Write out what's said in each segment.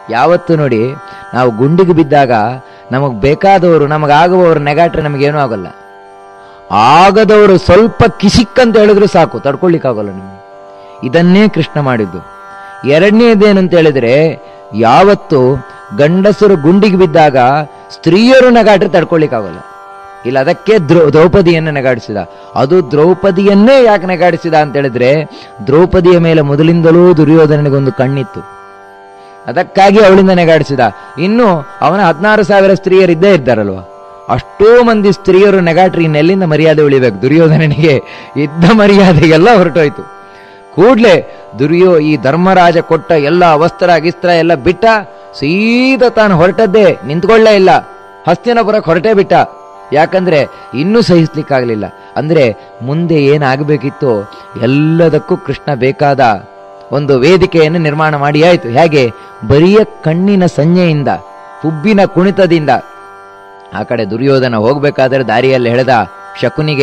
ಯಾವತ್ತು ನೋಡಿ ನಾವು ಗುಂಡಿಗೆ ಬಿದ್ದಾಗ ನಮಗೆ ಬೇಕಾದವರು ನಮಗಾಗುವವರು ನೆಗಾಟ್ರೆ ನಮಗೇನೂ ಆಗೋಲ್ಲ ಆಗದವರು ಸ್ವಲ್ಪ ಕಿಸಿಕ್ಕಂತ ಹೇಳಿದ್ರು ಸಾಕು ತಡ್ಕೊಳ್ಳಿಕ್ಕಾಗಲ್ಲ ನಿಮಗೆ ಇದನ್ನೇ ಕೃಷ್ಣ ಮಾಡಿದ್ದು ಎರಡನೇದೇನು ಅಂತ ಹೇಳಿದ್ರೆ ಯಾವತ್ತು ಗಂಡಸರು ಗುಂಡಿಗೆ ಬಿದ್ದಾಗ ಸ್ತ್ರೀಯರು ನಗಾಟ್ರೆ ತಡ್ಕೊಳ್ಳಿಕ್ಕಾಗಲ್ಲ ಇಲ್ಲ ಅದಕ್ಕೆ ದ್ರೌ ದ್ರೌಪದಿಯನ್ನು ನಗಾಡಿಸಿದ ಅದು ದ್ರೌಪದಿಯನ್ನೇ ಯಾಕೆ ನಗಾಡಿಸಿದ ಅಂತ ಹೇಳಿದ್ರೆ ದ್ರೌಪದಿಯ ಮೇಲೆ ಮೊದಲಿಂದಲೂ ದುರ್ಯೋಧನನಿಗೊಂದು ಕಣ್ಣಿತ್ತು ಅದಕ್ಕಾಗಿ ಅವಳಿಂದ ನೆಗಾಡಿಸಿದ ಇನ್ನು ಅವನ ಹದಿನಾರು ಸಾವಿರ ಸ್ತ್ರೀಯರಿದ್ದೇ ಇದ್ದಾರಲ್ವ ಅಷ್ಟೋ ಮಂದಿ ಸ್ತ್ರೀಯರು ನೆಗಾಟ್ರಿ ಇನ್ನೆಲ್ಲಿಂದ ಮರ್ಯಾದೆ ಉಳಿಬೇಕು ದುರ್ಯೋಧನನಿಗೆ ಇದ್ದ ಮರ್ಯಾದೆಗೆಲ್ಲ ಹೊರಟೋಯ್ತು ಕೂಡ್ಲೆ ದುರ್ಯೋ ಈ ಧರ್ಮರಾಜ ಕೊಟ್ಟ ಎಲ್ಲ ವಸ್ತ್ರ ಗಿಸ್ತ್ರ ಎಲ್ಲ ಬಿಟ್ಟ ಸೀದಾ ತಾನು ಹೊರಟದ್ದೇ ನಿಂತ್ಕೊಳ್ಳೇ ಇಲ್ಲ ಹಸ್ತಿನಪುರಕ್ಕೆ ಹೊರಟೇ ಬಿಟ್ಟ ಯಾಕಂದ್ರೆ ಇನ್ನೂ ಸಹಿಸ್ಲಿಕ್ಕಾಗಲಿಲ್ಲ ಅಂದ್ರೆ ಮುಂದೆ ಏನಾಗಬೇಕಿತ್ತು ಎಲ್ಲದಕ್ಕೂ ಕೃಷ್ಣ ಬೇಕಾದ ಒಂದು ವೇದಿಕೆಯನ್ನು ನಿರ್ಮಾಣ ಮಾಡಿ ಆಯಿತು ಹೇಗೆ ಬರಿಯ ಕಣ್ಣಿನ ಸಂಜ್ಞೆಯಿಂದ ಹುಬ್ಬಿನ ಕುಣಿತದಿಂದ ಆ ಕಡೆ ದುರ್ಯೋಧನ ಹೋಗ್ಬೇಕಾದ್ರೆ ದಾರಿಯಲ್ಲಿ ಹೇಳ್ದ ಶಕುನಿಗೆ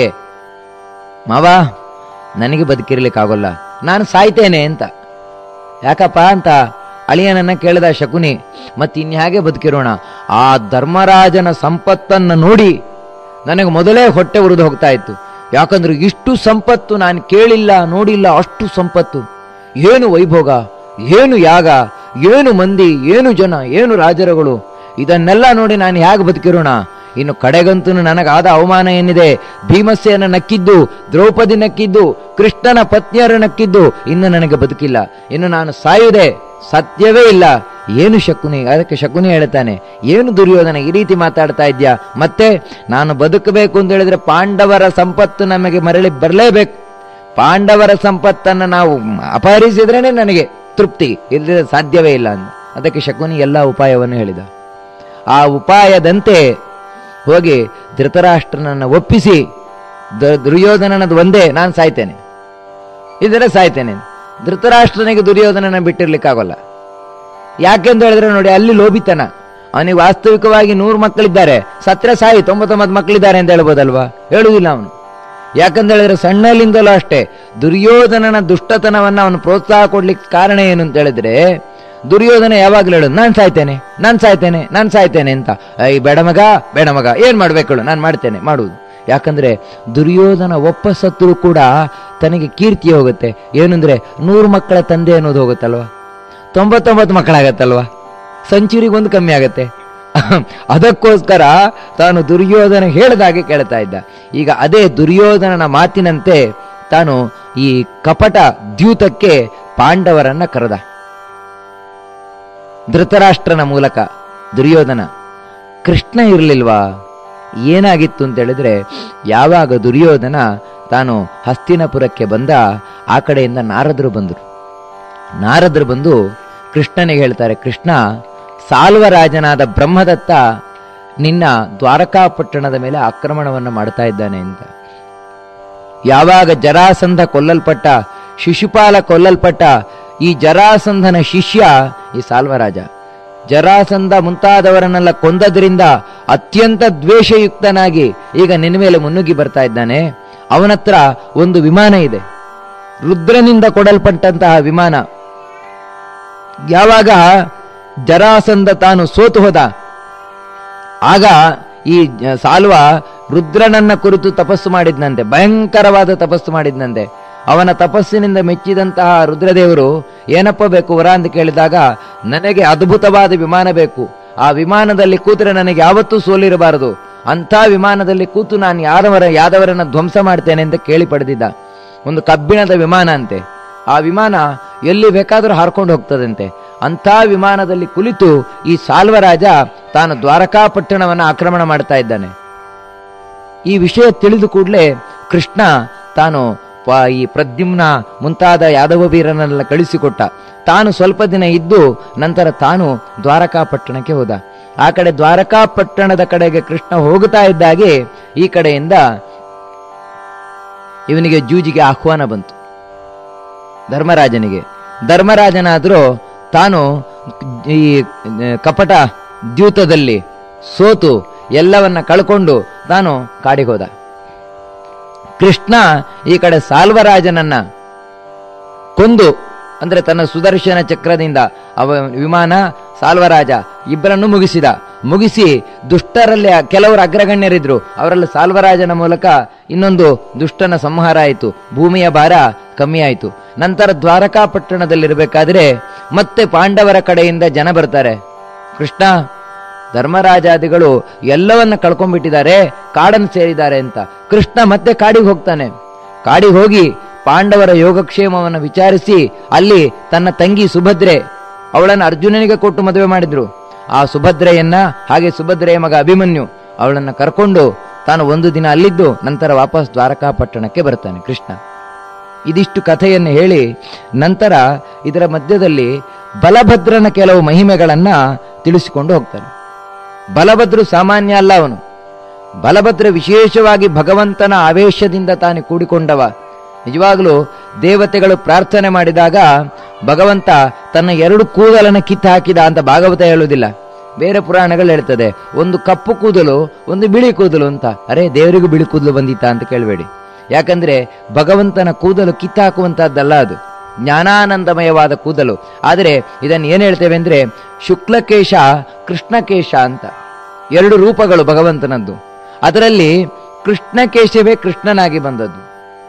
ಮಾವ ನನಗೆ ಬದುಕಿರ್ಲಿಕ್ಕಾಗೋಲ್ಲ ನಾನು ಸಾಯ್ತೇನೆ ಅಂತ ಯಾಕಪ್ಪ ಅಂತ ಅಳಿಯನನ್ನ ಕೇಳಿದ ಶಕುನಿ ಮತ್ತಿನ್ಯಾಗೆ ಬದುಕಿರೋಣ ಆ ಧರ್ಮರಾಜನ ಸಂಪತ್ತನ್ನು ನೋಡಿ ನನಗೆ ಮೊದಲೇ ಹೊಟ್ಟೆ ಉರಿದು ಹೋಗ್ತಾ ಇತ್ತು ಯಾಕಂದ್ರೆ ಇಷ್ಟು ಸಂಪತ್ತು ನಾನು ಕೇಳಿಲ್ಲ ನೋಡಿಲ್ಲ ಅಷ್ಟು ಸಂಪತ್ತು ಏನು ವೈಭೋಗ ಏನು ಯಾಗ ಏನು ಮಂದಿ ಏನು ಜನ ಏನು ರಾಜರುಗಳು ಇದನ್ನೆಲ್ಲ ನೋಡಿ ನಾನು ಹೇಗೆ ಬದುಕಿರೋಣ ಇನ್ನು ಕಡೆಗಂತೂ ನನಗಾದ ಅವಮಾನ ಏನಿದೆ ಭೀಮಸೇನ ನಕ್ಕಿದ್ದು ದ್ರೌಪದಿ ನಕ್ಕಿದ್ದು ಕೃಷ್ಣನ ಪತ್ನಿಯರು ನಕ್ಕಿದ್ದು ಇನ್ನು ನನಗೆ ಬದುಕಿಲ್ಲ ಇನ್ನು ನಾನು ಸಾಯುವುದೇ ಸತ್ಯವೇ ಇಲ್ಲ ಏನು ಶಕುನಿ ಅದಕ್ಕೆ ಶಕುನಿ ಹೇಳ್ತಾನೆ ಏನು ದುರ್ಯೋಧನ ಈ ರೀತಿ ಮಾತಾಡ್ತಾ ಇದ್ಯಾ ಮತ್ತೆ ನಾನು ಬದುಕಬೇಕು ಅಂತ ಹೇಳಿದ್ರೆ ಪಾಂಡವರ ಸಂಪತ್ತು ನಮಗೆ ಮರಳಿ ಬರಲೇಬೇಕು ಪಾಂಡವರ ಸಂಪತ್ತನ್ನು ನಾವು ಅಪಹರಿಸಿದ್ರೇನೆ ನನಗೆ ತೃಪ್ತಿ ಇಲ್ಲದೆ ಸಾಧ್ಯವೇ ಇಲ್ಲ ಅಂತ ಅದಕ್ಕೆ ಶಕುನಿ ಎಲ್ಲ ಉಪಾಯವನ್ನು ಹೇಳಿದ ಆ ಉಪಾಯದಂತೆ ಹೋಗಿ ಧೃತರಾಷ್ಟ್ರನನ್ನು ಒಪ್ಪಿಸಿ ದ- ದುರ್ಯೋಧನನದು ಒಂದೇ ನಾನು ಸಾಯ್ತೇನೆ ಇದರ ಸಾಯ್ತೇನೆ ಧೃತರಾಷ್ಟ್ರನಿಗೆ ದುರ್ಯೋಧನನ ಬಿಟ್ಟಿರ್ಲಿಕ್ಕಾಗಲ್ಲ ಯಾಕೆಂತ ಹೇಳಿದ್ರೆ ನೋಡಿ ಅಲ್ಲಿ ಲೋಭಿತನ ಅವನಿಗೆ ವಾಸ್ತವಿಕವಾಗಿ ನೂರು ಮಕ್ಕಳಿದ್ದಾರೆ ಸತ್ರ ಸಾಯಿ ತೊಂಬತ್ತೊಂಬತ್ತು ಮಕ್ಕಳಿದ್ದಾರೆ ಅಂತ ಹೇಳ್ಬೋದಲ್ವಾ ಹೇಳುವುದಿಲ್ಲ ಅವನು ಯಾಕಂತ ಹೇಳಿದ್ರೆ ಸಣ್ಣಲಿಂದಲೂ ಅಷ್ಟೇ ದುರ್ಯೋಧನನ ದುಷ್ಟತನವನ್ನ ಅವನು ಪ್ರೋತ್ಸಾಹ ಕೊಡ್ಲಿಕ್ಕೆ ಕಾರಣ ಏನು ಅಂತ ಹೇಳಿದ್ರೆ ದುರ್ಯೋಧನ ಯಾವಾಗಲೂ ಹೇಳೋದು ನಾನು ಸಾಯ್ತೇನೆ ನಾನು ಸಾಯ್ತೇನೆ ನಾನು ಸಾಯ್ತೇನೆ ಅಂತ ಐ ಬೇಡ ಮಗ ಬೇಡ ಮಗ ಏನ್ ಮಾಡ್ಬೇಕು ಹೇಳು ನಾನು ಮಾಡ್ತೇನೆ ಮಾಡುವುದು ಯಾಕಂದ್ರೆ ದುರ್ಯೋಧನ ಒಪ್ಪ ಸತ್ರು ಕೂಡ ತನಗೆ ಕೀರ್ತಿ ಹೋಗುತ್ತೆ ಏನಂದ್ರೆ ನೂರು ಮಕ್ಕಳ ತಂದೆ ಅನ್ನೋದು ಹೋಗುತ್ತಲ್ವಾ ತೊಂಬತ್ತೊಂಬತ್ತು ಮಕ್ಕಳಾಗತ್ತಲ್ವಾ ಸೆಂಚುರಿಗೊಂದು ಕಮ್ಮಿ ಆಗತ್ತೆ ಅದಕ್ಕೋಸ್ಕರ ತಾನು ದುರ್ಯೋಧನ ಹೇಳಿದಾಗೆ ಕೇಳ್ತಾ ಇದ್ದ ಈಗ ಅದೇ ದುರ್ಯೋಧನನ ಮಾತಿನಂತೆ ತಾನು ಈ ಕಪಟ ದ್ಯೂತಕ್ಕೆ ಪಾಂಡವರನ್ನ ಕರೆದ ಧೃತರಾಷ್ಟ್ರನ ಮೂಲಕ ದುರ್ಯೋಧನ ಕೃಷ್ಣ ಇರಲಿಲ್ವಾ ಏನಾಗಿತ್ತು ಅಂತ ಹೇಳಿದ್ರೆ ಯಾವಾಗ ದುರ್ಯೋಧನ ತಾನು ಹಸ್ತಿನಪುರಕ್ಕೆ ಬಂದ ಆ ಕಡೆಯಿಂದ ನಾರದರು ಬಂದರು ನಾರದರು ಬಂದು ಕೃಷ್ಣನಿಗೆ ಹೇಳ್ತಾರೆ ಕೃಷ್ಣ ಸಾಲ್ವರಾಜನಾದ ಬ್ರಹ್ಮದತ್ತ ನಿನ್ನ ದ್ವಾರಕಾಪಟ್ಟಣದ ಮೇಲೆ ಆಕ್ರಮಣವನ್ನು ಮಾಡ್ತಾ ಇದ್ದಾನೆ ಅಂತ ಯಾವಾಗ ಜರಾಸಂಧ ಕೊಲ್ಲಲ್ಪಟ್ಟ ಶಿಶುಪಾಲ ಕೊಲ್ಲಲ್ಪಟ್ಟ ಈ ಜರಾಸಂಧನ ಶಿಷ್ಯ ಈ ಸಾಲ್ವರಾಜ ಜರಾಸಂಧ ಮುಂತಾದವರನ್ನೆಲ್ಲ ಕೊಂದದ್ರಿಂದ ಅತ್ಯಂತ ದ್ವೇಷಯುಕ್ತನಾಗಿ ಈಗ ನಿನ್ನ ಮೇಲೆ ಮುನ್ನುಗ್ಗಿ ಬರ್ತಾ ಇದ್ದಾನೆ ಅವನತ್ರ ಒಂದು ವಿಮಾನ ಇದೆ ರುದ್ರನಿಂದ ಕೊಡಲ್ಪಟ್ಟಂತಹ ವಿಮಾನ ಯಾವಾಗ ಜರಾಸಂಧ ತಾನು ಸೋತು ಹೋದ ಆಗ ಈ ಜ- ಸಾಲ್ವ ರುದ್ರನನ್ನ ಕುರಿತು ತಪಸ್ಸು ಮಾಡಿದ್ನಂತೆ ಭಯಂಕರವಾದ ತಪಸ್ಸು ಮಾಡಿದ್ನಂತೆ ಅವನ ತಪಸ್ಸಿನಿಂದ ಮೆಚ್ಚಿದಂತಹ ರುದ್ರದೇವರು ಏನಪ್ಪ ಬೇಕು ವರ ಅಂತ ಕೇಳಿದಾಗ ನನಗೆ ಅದ್ಭುತವಾದ ವಿಮಾನ ಬೇಕು ಆ ವಿಮಾನದಲ್ಲಿ ಕೂತರೆ ನನಗೆ ಯಾವತ್ತೂ ಸೋಲಿರಬಾರದು ಅಂಥ ವಿಮಾನದಲ್ಲಿ ಕೂತು ನಾನು ಯಾದವರ ಯಾದವರನ್ನ ಧ್ವಂಸ ಮಾಡ್ತೇನೆ ಅಂತ ಕೇಳಿ ಪಡೆದಿದ್ದ ಒಂದು ಕಬ್ಬಿಣದ ವಿಮಾನ ಅಂತೆ ಆ ವಿಮಾನ ಎಲ್ಲಿ ಬೇಕಾದರೂ ಹಾರ್ಕೊಂಡು ಹೋಗ್ತದಂತೆ ಅಂಥ ವಿಮಾನದಲ್ಲಿ ಕುಳಿತು ಈ ಸಾಲ್ವರಾಜ ತಾನು ದ್ವಾರಕಾಪಟ್ಟಣವನ್ನು ಆಕ್ರಮಣ ಮಾಡ್ತಾ ಇದ್ದಾನೆ ಈ ವಿಷಯ ತಿಳಿದು ಕೂಡಲೇ ಕೃಷ್ಣ ತಾನು ಪ- ಈ ಪ್ರದ್ಯುಮ್ನ ಮುಂತಾದ ಯಾದವ ವೀರನೆಲ್ಲ ಕಳಿಸಿಕೊಟ್ಟ ತಾನು ಸ್ವಲ್ಪ ದಿನ ಇದ್ದು ನಂತರ ತಾನು ದ್ವಾರಕಾಪಟ್ಟಣಕ್ಕೆ ಹೋದ ಆ ಕಡೆ ದ್ವಾರಕಾಪಟ್ಟಣದ ಕಡೆಗೆ ಕೃಷ್ಣ ಹೋಗುತ್ತಾ ಇದ್ದಾಗೆ ಈ ಕಡೆಯಿಂದ ಇವನಿಗೆ ಜೂಜಿಗೆ ಆಹ್ವಾನ ಬಂತು ಧರ್ಮರಾಜನಿಗೆ ಧರ್ಮರಾಜನಾದರೂ ತಾನು ಈ ಕಪಟ ದ್ಯೂತದಲ್ಲಿ ಸೋತು ಎಲ್ಲವನ್ನ ಕಳ್ಕೊಂಡು ತಾನು ಕಾಡಿಗೆ ಹೋದ ಕೃಷ್ಣ ಈ ಕಡೆ ಸಾಲ್ವರಾಜನನ್ನ ಕೊಂದು ಅಂದ್ರೆ ತನ್ನ ಸುದರ್ಶನ ಚಕ್ರದಿಂದ ಅವ ವಿಮಾನ ಸಾಲ್ವರಾಜ ಇಬ್ಬರನ್ನು ಮುಗಿಸಿದ ಮುಗಿಸಿ ದುಷ್ಟರಲ್ಲಿ ಕೆಲವರು ಅಗ್ರಗಣ್ಯರಿದ್ರು ಅವರಲ್ಲಿ ಸಾಲ್ವರಾಜನ ಮೂಲಕ ಇನ್ನೊಂದು ದುಷ್ಟನ ಸಂಹಾರ ಆಯಿತು ಭೂಮಿಯ ಭಾರ ಕಮ್ಮಿ ಆಯಿತು ನಂತರ ದ್ವಾರಕಾ ಪಟ್ಟಣದಲ್ಲಿರಬೇಕಾದ್ರೆ ಮತ್ತೆ ಪಾಂಡವರ ಕಡೆಯಿಂದ ಜನ ಬರ್ತಾರೆ ಕೃಷ್ಣ ಧರ್ಮರಾಜಾದಿಗಳು ಎಲ್ಲವನ್ನ ಕಳ್ಕೊಂಡ್ಬಿಟ್ಟಿದ್ದಾರೆ ಕಾಡನ್ನು ಸೇರಿದ್ದಾರೆ ಅಂತ ಕೃಷ್ಣ ಮತ್ತೆ ಕಾಡಿಗೆ ಹೋಗ್ತಾನೆ ಕಾಡಿಗೆ ಹೋಗಿ ಪಾಂಡವರ ಯೋಗಕ್ಷೇಮವನ್ನು ವಿಚಾರಿಸಿ ಅಲ್ಲಿ ತನ್ನ ತಂಗಿ ಸುಭದ್ರೆ ಅವಳನ್ನು ಅರ್ಜುನನಿಗೆ ಕೊಟ್ಟು ಮದುವೆ ಮಾಡಿದ್ರು ಆ ಸುಭದ್ರೆಯನ್ನ ಹಾಗೆ ಸುಭದ್ರೆಯ ಮಗ ಅಭಿಮನ್ಯು ಅವಳನ್ನ ಕರ್ಕೊಂಡು ತಾನು ಒಂದು ದಿನ ಅಲ್ಲಿದ್ದು ನಂತರ ವಾಪಸ್ ದ್ವಾರಕಾ ಪಟ್ಟಣಕ್ಕೆ ಬರ್ತಾನೆ ಕೃಷ್ಣ ಇದಿಷ್ಟು ಕಥೆಯನ್ನು ಹೇಳಿ ನಂತರ ಇದರ ಮಧ್ಯದಲ್ಲಿ ಬಲಭದ್ರನ ಕೆಲವು ಮಹಿಮೆಗಳನ್ನ ತಿಳಿಸಿಕೊಂಡು ಹೋಗ್ತಾನೆ ಬಲಭದ್ರು ಸಾಮಾನ್ಯ ಅಲ್ಲ ಅವನು ಬಲಭದ್ರ ವಿಶೇಷವಾಗಿ ಭಗವಂತನ ಆವೇಶದಿಂದ ತಾನು ಕೂಡಿಕೊಂಡವ ನಿಜವಾಗಲೂ ದೇವತೆಗಳು ಪ್ರಾರ್ಥನೆ ಮಾಡಿದಾಗ ಭಗವಂತ ತನ್ನ ಎರಡು ಕೂದಲನ್ನು ಕಿತ್ತು ಹಾಕಿದ ಅಂತ ಭಾಗವತ ಹೇಳುವುದಿಲ್ಲ ಬೇರೆ ಪುರಾಣಗಳು ಹೇಳ್ತದೆ ಒಂದು ಕಪ್ಪು ಕೂದಲು ಒಂದು ಬಿಳಿ ಕೂದಲು ಅಂತ ಅರೆ ದೇವರಿಗೂ ಬಿಳಿ ಕೂದಲು ಬಂದಿತ್ತ ಅಂತ ಕೇಳಬೇಡಿ ಯಾಕಂದ್ರೆ ಭಗವಂತನ ಕೂದಲು ಕಿತ್ತಾಕುವಂತಹದ್ದಲ್ಲ ಅದು ಜ್ಞಾನಾನಂದಮಯವಾದ ಕೂದಲು ಆದರೆ ಇದನ್ನು ಏನು ಹೇಳ್ತೇವೆ ಅಂದ್ರೆ ಶುಕ್ಲಕೇಶ ಕೃಷ್ಣಕೇಶ ಅಂತ ಎರಡು ರೂಪಗಳು ಭಗವಂತನದ್ದು ಅದರಲ್ಲಿ ಕೃಷ್ಣಕೇಶವೇ ಕೃಷ್ಣನಾಗಿ ಬಂದದ್ದು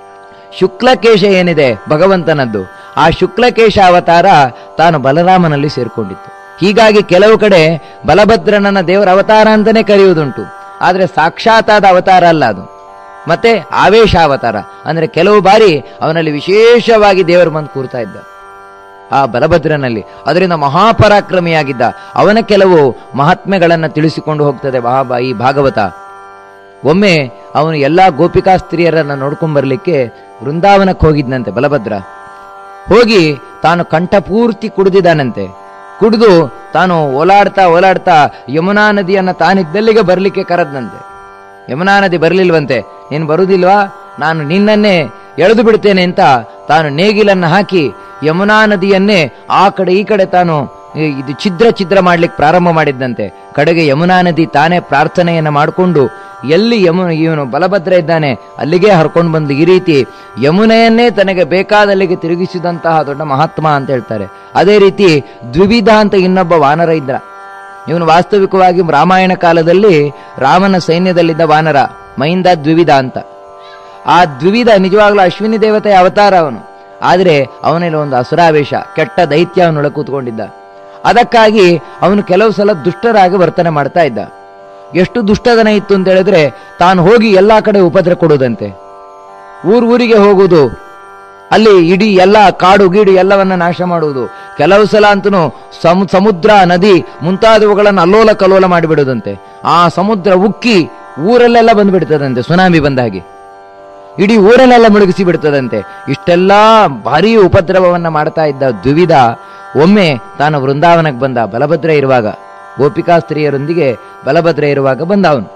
ಶುಕ್ಲಕೇಶ ಏನಿದೆ ಭಗವಂತನದ್ದು ಆ ಶುಕ್ಲಕೇಶ ಅವತಾರ ತಾನು ಬಲರಾಮನಲ್ಲಿ ಸೇರ್ಕೊಂಡಿತ್ತು ಹೀಗಾಗಿ ಕೆಲವು ಕಡೆ ಬಲಭದ್ರನನ್ನ ದೇವರ ಅವತಾರ ಅಂತಾನೆ ಕರೆಯುವುದುಂಟು ಆದರೆ ಸಾಕ್ಷಾತಾದ ಅವತಾರ ಅಲ್ಲ ಅದು ಮತ್ತೆ ಆವೇಶ ಅವತಾರ ಅಂದ್ರೆ ಕೆಲವು ಬಾರಿ ಅವನಲ್ಲಿ ವಿಶೇಷವಾಗಿ ದೇವರು ಬಂದು ಕೂರ್ತಾ ಇದ್ದ ಆ ಬಲಭದ್ರನಲ್ಲಿ ಅದರಿಂದ ಮಹಾಪರಾಕ್ರಮಿಯಾಗಿದ್ದ ಅವನ ಕೆಲವು ಮಹಾತ್ಮೆಗಳನ್ನು ತಿಳಿಸಿಕೊಂಡು ಹೋಗ್ತದೆ ಮಹಾಬಾ ಈ ಭಾಗವತ ಒಮ್ಮೆ ಅವನು ಎಲ್ಲಾ ಗೋಪಿಕಾ ಸ್ತ್ರೀಯರನ್ನ ನೋಡ್ಕೊಂಡ್ ಬರ್ಲಿಕ್ಕೆ ವೃಂದಾವನಕ್ಕೆ ಹೋಗಿದ್ನಂತೆ ಬಲಭದ್ರ ಹೋಗಿ ತಾನು ಕಂಠಪೂರ್ತಿ ಕುಡಿದಿದ್ದಾನಂತೆ ಕುಡಿದು ತಾನು ಓಲಾಡ್ತಾ ಓಲಾಡ್ತಾ ಯಮುನಾ ನದಿಯನ್ನ ತಾನಿದ್ದಲ್ಲಿಗೆ ಬರ್ಲಿಕ್ಕೆ ಕರೆದ್ನಂತೆ ಯಮುನಾ ನದಿ ಬರ್ಲಿಲ್ವಂತೆ ನೀನು ಬರುವುದಿಲ್ವಾ ನಾನು ನಿನ್ನನ್ನೇ ಎಳೆದು ಬಿಡ್ತೇನೆ ಅಂತ ತಾನು ನೇಗಿಲನ್ನ ಹಾಕಿ ಯಮುನಾ ನದಿಯನ್ನೇ ಆ ಕಡೆ ಈ ಕಡೆ ತಾನು ಈ- ಇದು ಛಿದ್ರ ಛಿದ್ರ ಮಾಡ್ಲಿಕ್ಕೆ ಪ್ರಾರಂಭ ಮಾಡಿದ್ದಂತೆ ಕಡೆಗೆ ಯಮುನಾ ನದಿ ತಾನೇ ಪ್ರಾರ್ಥನೆಯನ್ನ ಮಾಡಿಕೊಂಡು ಎಲ್ಲಿ ಯಮು ಇವನು ಬಲಭದ್ರ ಇದ್ದಾನೆ ಅಲ್ಲಿಗೆ ಹರ್ಕೊಂಡು ಬಂದು ಈ ರೀತಿ ಯಮುನೆಯನ್ನೇ ತನಗೆ ಬೇಕಾದಲ್ಲಿಗೆ ತಿರುಗಿಸಿದಂತಹ ದೊಡ್ಡ ಮಹಾತ್ಮ ಅಂತ ಹೇಳ್ತಾರೆ ಅದೇ ರೀತಿ ದ್ವಿವಿಧ ಅಂತ ಇನ್ನೊಬ್ಬ ವಾನರ ಇದ್ರ ಇವನು ವಾಸ್ತವಿಕವಾಗಿ ರಾಮಾಯಣ ಕಾಲದಲ್ಲಿ ರಾಮನ ಸೈನ್ಯದಲ್ಲಿದ್ದ ವಾನರ ಮೈಂದ ದ್ವಿವಿಧ ಅಂತ ಆ ದ್ವಿವಿಧ ನಿಜವಾಗ್ಲೂ ಅಶ್ವಿನಿ ದೇವತೆಯ ಅವತಾರ ಅವನು ಆದರೆ ಅವನಲ್ಲಿ ಒಂದು ಅಸುರಾವೇಶ ಕೆಟ್ಟ ದೈತ್ಯ ಅವನೊಳಗೆ ಕೂತ್ಕೊಂಡಿದ್ದ ಅದಕ್ಕಾಗಿ ಅವನು ಕೆಲವು ಸಲ ದುಷ್ಟರಾಗಿ ವರ್ತನೆ ಮಾಡ್ತಾ ಇದ್ದ ಎಷ್ಟು ದುಷ್ಟದನ ಇತ್ತು ಅಂತ ಹೇಳಿದ್ರೆ ತಾನು ಹೋಗಿ ಎಲ್ಲಾ ಕಡೆ ಉಪದ್ರ ಕೊಡುವುದಂತೆ ಊರ್ ಊರಿಗೆ ಹೋಗುವುದು ಅಲ್ಲಿ ಇಡೀ ಎಲ್ಲ ಕಾಡು ಗೀಡು ಎಲ್ಲವನ್ನ ನಾಶ ಮಾಡುವುದು ಕೆಲವು ಸಲ ಅಂತೂ ಸಮ ಸಮುದ್ರ ನದಿ ಮುಂತಾದವುಗಳನ್ನು ಅಲ್ಲೋಲ ಕಲ್ಲೋಲ ಮಾಡಿಬಿಡುದಂತೆ ಆ ಸಮುದ್ರ ಉಕ್ಕಿ ಊರಲ್ಲೆಲ್ಲ ಬಂದ್ಬಿಡ್ತದಂತೆ ಸುನಾಮಿ ಬಂದ ಹಾಗೆ ಇಡೀ ಊರನ್ನೆಲ್ಲ ಮುಳುಗಿಸಿ ಬಿಡ್ತದಂತೆ ಇಷ್ಟೆಲ್ಲ ಭಾರೀ ಉಪದ್ರವವನ್ನ ಮಾಡ್ತಾ ಇದ್ದ ದ್ವಿವಿಧ ಒಮ್ಮೆ ತಾನು ವೃಂದಾವನಕ್ಕೆ ಬಂದ ಬಲಭದ್ರ ಇರುವಾಗ ಗೋಪಿಕಾ ಸ್ತ್ರೀಯರೊಂದಿಗೆ ಬಲಭದ್ರ ಇರುವಾಗ ಬಂದ ಅವನು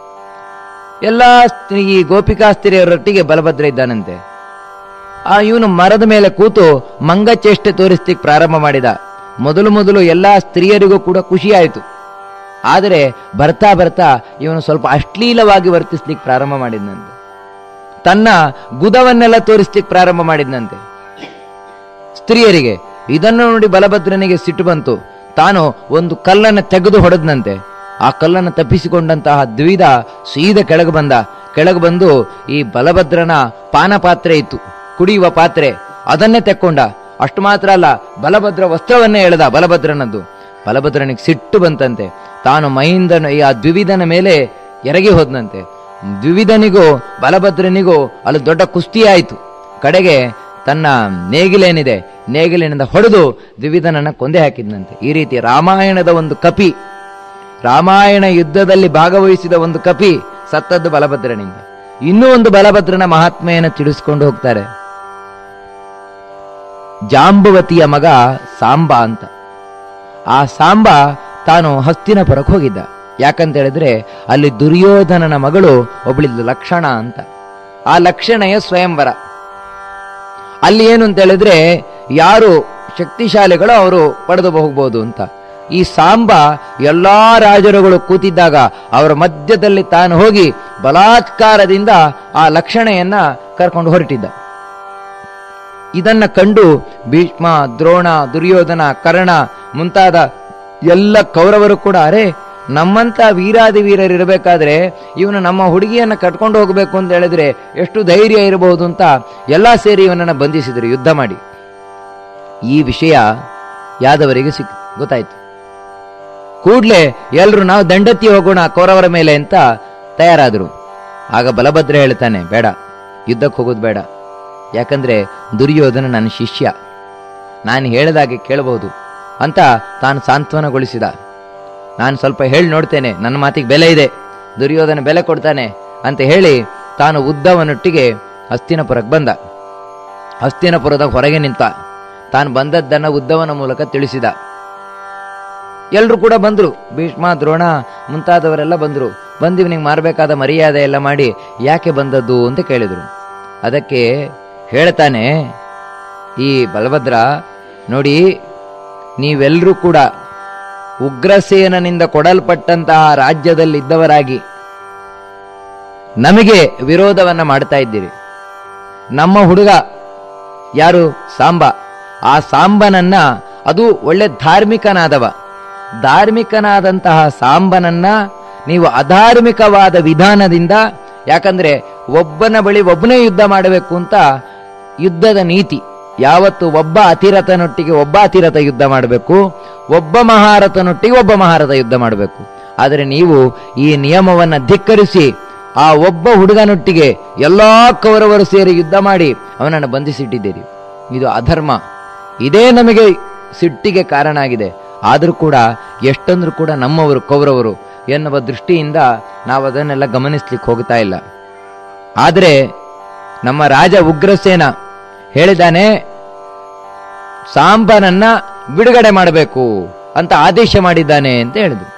ಎಲ್ಲ ಸ್ತ್ರೀ ಈ ಗೋಪಿಕಾ ಸ್ತ್ರೀಯರೊಟ್ಟಿಗೆ ಬಲಭದ್ರ ಇದ್ದಾನಂತೆ ಆ ಇವನು ಮರದ ಮೇಲೆ ಕೂತು ಮಂಗಚೇಷ್ಟೆ ತೋರಿಸ್ಲಿಕ್ಕೆ ಪ್ರಾರಂಭ ಮಾಡಿದ ಮೊದಲು ಮೊದಲು ಎಲ್ಲಾ ಸ್ತ್ರೀಯರಿಗೂ ಕೂಡ ಖುಷಿಯಾಯಿತು ಆದರೆ ಬರ್ತಾ ಬರ್ತಾ ಇವನು ಸ್ವಲ್ಪ ಅಶ್ಲೀಲವಾಗಿ ವರ್ತಿಸ್ಲಿಕ್ಕೆ ಪ್ರಾರಂಭ ಮಾಡಿದ್ನಂತೆ ತನ್ನ ಗುದವನ್ನೆಲ್ಲ ತೋರಿಸ್ಲಿಕ್ಕೆ ಪ್ರಾರಂಭ ಮಾಡಿದ್ನಂತೆ ಸ್ತ್ರೀಯರಿಗೆ ಇದನ್ನು ನೋಡಿ ಬಲಭದ್ರನಿಗೆ ಸಿಟ್ಟು ಬಂತು ತಾನು ಒಂದು ಕಲ್ಲನ್ನು ತೆಗೆದು ಹೊಡೆದ್ನಂತೆ ಆ ಕಲ್ಲನ್ನು ತಪ್ಪಿಸಿಕೊಂಡಂತಹ ದ್ವಿಧ ಸೀದ ಕೆಳಗೆ ಬಂದ ಕೆಳಗೆ ಬಂದು ಈ ಬಲಭದ್ರನ ಪಾನ ಪಾತ್ರೆ ಇತ್ತು ಕುಡಿಯುವ ಪಾತ್ರೆ ಅದನ್ನೇ ತೆಕ್ಕೊಂಡ ಅಷ್ಟು ಮಾತ್ರ ಅಲ್ಲ ಬಲಭದ್ರ ವಸ್ತ್ರವನ್ನೇ ಎಳೆದ ಬಲಭದ್ರನದ್ದು ಬಲಭದ್ರನಿಗೆ ಸಿಟ್ಟು ಬಂತಂತೆ ತಾನು ಮಹಿಂದನ ಈ ಆ ದ್ವಿವಿಧನ ಮೇಲೆ ಎರಗಿ ಹೋದ್ನಂತೆ ದ್ವಿವಿಧನಿಗೂ ಬಲಭದ್ರನಿಗೂ ಅಲ್ಲಿ ದೊಡ್ಡ ಕುಸ್ತಿ ಆಯಿತು ಕಡೆಗೆ ತನ್ನ ನೇಗಿಲೇನಿದೆ ನೇಗಿಲಿನಿಂದ ಹೊಡೆದು ದ್ವಿವಿಧನನ್ನ ಕೊಂದೆ ಹಾಕಿದ್ನಂತೆ ಈ ರೀತಿ ರಾಮಾಯಣದ ಒಂದು ಕಪಿ ರಾಮಾಯಣ ಯುದ್ಧದಲ್ಲಿ ಭಾಗವಹಿಸಿದ ಒಂದು ಕಪಿ ಸತ್ತದ್ದು ಬಲಭದ್ರನಿಂದ ಇನ್ನೂ ಒಂದು ಬಲಭದ್ರನ ಮಹಾತ್ಮೆಯನ್ನು ತಿಳಿಸ್ಕೊಂಡು ಹೋಗ್ತಾರೆ ಜಾಂಬವತಿಯ ಮಗ ಸಾಂಬ ಅಂತ ಆ ಸಾಂಬ ತಾನು ಹಸ್ತಿನಪುರಕ್ಕೆ ಹೋಗಿದ್ದ ಯಾಕಂತ ಹೇಳಿದ್ರೆ ಅಲ್ಲಿ ದುರ್ಯೋಧನನ ಮಗಳು ಒಬ್ಬಳಿದ್ಲು ಲಕ್ಷಣ ಅಂತ ಆ ಲಕ್ಷಣೆಯ ಸ್ವಯಂವರ ಅಲ್ಲಿ ಏನು ಅಂತ ಹೇಳಿದ್ರೆ ಯಾರು ಶಕ್ತಿಶಾಲಿಗಳು ಅವರು ಪಡೆದು ಹೋಗ್ಬೋದು ಅಂತ ಈ ಸಾಂಬ ಎಲ್ಲಾ ರಾಜರುಗಳು ಕೂತಿದ್ದಾಗ ಅವರ ಮಧ್ಯದಲ್ಲಿ ತಾನು ಹೋಗಿ ಬಲಾತ್ಕಾರದಿಂದ ಆ ಲಕ್ಷಣೆಯನ್ನ ಕರ್ಕೊಂಡು ಹೊರಟಿದ್ದ ಇದನ್ನ ಕಂಡು ಭೀಷ್ಮ ದ್ರೋಣ ದುರ್ಯೋಧನ ಕರ್ಣ ಮುಂತಾದ ಎಲ್ಲ ಕೌರವರು ಕೂಡ ಅರೆ ನಮ್ಮಂತ ವೀರಾದಿ ವೀರರು ಇರಬೇಕಾದ್ರೆ ಇವನು ನಮ್ಮ ಹುಡುಗಿಯನ್ನ ಕಟ್ಕೊಂಡು ಹೋಗಬೇಕು ಅಂತ ಹೇಳಿದ್ರೆ ಎಷ್ಟು ಧೈರ್ಯ ಇರಬಹುದು ಅಂತ ಎಲ್ಲ ಸೇರಿ ಇವನನ್ನ ಬಂಧಿಸಿದರು ಯುದ್ಧ ಮಾಡಿ ಈ ವಿಷಯ ಯಾದವರಿಗೆ ಸಿಕ್ ಗೊತ್ತಾಯ್ತು ಕೂಡ್ಲೆ ಎಲ್ರು ನಾವು ದಂಡತಿ ಹೋಗೋಣ ಕೌರವರ ಮೇಲೆ ಅಂತ ತಯಾರಾದರು ಆಗ ಬಲಭದ್ರ ಹೇಳ್ತಾನೆ ಬೇಡ ಯುದ್ಧಕ್ಕೆ ಹೋಗೋದು ಬೇಡ ಯಾಕಂದ್ರೆ ದುರ್ಯೋಧನ ನನ್ನ ಶಿಷ್ಯ ನಾನು ಹೇಳಿದಾಗೆ ಕೇಳಬಹುದು ಅಂತ ತಾನು ಸಾಂತ್ವನಗೊಳಿಸಿದ ನಾನು ಸ್ವಲ್ಪ ಹೇಳಿ ನೋಡ್ತೇನೆ ನನ್ನ ಮಾತಿಗೆ ಬೆಲೆ ಇದೆ ದುರ್ಯೋಧನ ಬೆಲೆ ಕೊಡ್ತಾನೆ ಅಂತ ಹೇಳಿ ತಾನು ಉದ್ದವನೊಟ್ಟಿಗೆ ಹಸ್ತಿನಪುರಕ್ಕೆ ಬಂದ ಹಸ್ತಿನಪುರದ ಹೊರಗೆ ನಿಂತ ತಾನು ಬಂದದ್ದನ್ನ ಉದ್ದವನ ಮೂಲಕ ತಿಳಿಸಿದ ಎಲ್ಲರೂ ಕೂಡ ಬಂದ್ರು ಭೀಷ್ಮ ದ್ರೋಣ ಮುಂತಾದವರೆಲ್ಲ ಬಂದ್ರು ಬಂದು ಇವನಿಗೆ ಮಾರಬೇಕಾದ ಮರ್ಯಾದೆ ಎಲ್ಲ ಮಾಡಿ ಯಾಕೆ ಬಂದದ್ದು ಅಂತ ಕೇಳಿದ್ರು ಅದಕ್ಕೆ ಹೇಳ್ತಾನೆ ಈ ಬಲಭದ್ರ ನೋಡಿ ನೀವೆಲ್ಲರೂ ಕೂಡ ಉಗ್ರಸೇನನಿಂದ ಕೊಡಲ್ಪಟ್ಟಂತಹ ರಾಜ್ಯದಲ್ಲಿದ್ದವರಾಗಿ ನಮಗೆ ವಿರೋಧವನ್ನ ಮಾಡ್ತಾ ಇದ್ದೀರಿ ನಮ್ಮ ಹುಡುಗ ಯಾರು ಸಾಂಬ ಆ ಸಾಂಬನನ್ನ ಅದು ಒಳ್ಳೆ ಧಾರ್ಮಿಕನಾದವ ಧಾರ್ಮಿಕನಾದಂತಹ ಸಾಂಬನನ್ನ ನೀವು ಅಧಾರ್ಮಿಕವಾದ ವಿಧಾನದಿಂದ ಯಾಕಂದ್ರೆ ಒಬ್ಬನ ಬಳಿ ಒಬ್ಬನೇ ಯುದ್ಧ ಮಾಡಬೇಕು ಅಂತ ಯುದ್ಧದ ನೀತಿ ಯಾವತ್ತು ಒಬ್ಬ ಅತಿರಥನೊಟ್ಟಿಗೆ ಒಬ್ಬ ಅತಿರಥ ಯುದ್ಧ ಮಾಡಬೇಕು ಒಬ್ಬ ಮಹಾರಥನೊಟ್ಟಿಗೆ ಒಬ್ಬ ಮಹಾರಥ ಯುದ್ಧ ಮಾಡಬೇಕು ಆದರೆ ನೀವು ಈ ನಿಯಮವನ್ನ ಧಿಕ್ಕರಿಸಿ ಆ ಒಬ್ಬ ಹುಡುಗನೊಟ್ಟಿಗೆ ಎಲ್ಲಾ ಕೌರವರು ಸೇರಿ ಯುದ್ಧ ಮಾಡಿ ಅವನನ್ನು ಬಂಧಿಸಿಟ್ಟಿದ್ದೀರಿ ಇದು ಅಧರ್ಮ ಇದೇ ನಮಗೆ ಸಿಟ್ಟಿಗೆ ಕಾರಣ ಆಗಿದೆ ಆದರೂ ಕೂಡ ಎಷ್ಟಂದ್ರೂ ಕೂಡ ನಮ್ಮವರು ಕೌರವರು ಎನ್ನುವ ದೃಷ್ಟಿಯಿಂದ ನಾವು ಅದನ್ನೆಲ್ಲ ಗಮನಿಸ್ಲಿಕ್ಕೆ ಹೋಗ್ತಾ ಇಲ್ಲ ಆದರೆ ನಮ್ಮ ರಾಜ ಉಗ್ರಸೇನ ಹೇಳಿದಾನೆ ಸಾಂಬನನ್ನ ಬಿಡುಗಡೆ ಮಾಡಬೇಕು ಅಂತ ಆದೇಶ ಮಾಡಿದ್ದಾನೆ ಅಂತ ಹೇಳಿದ್ರು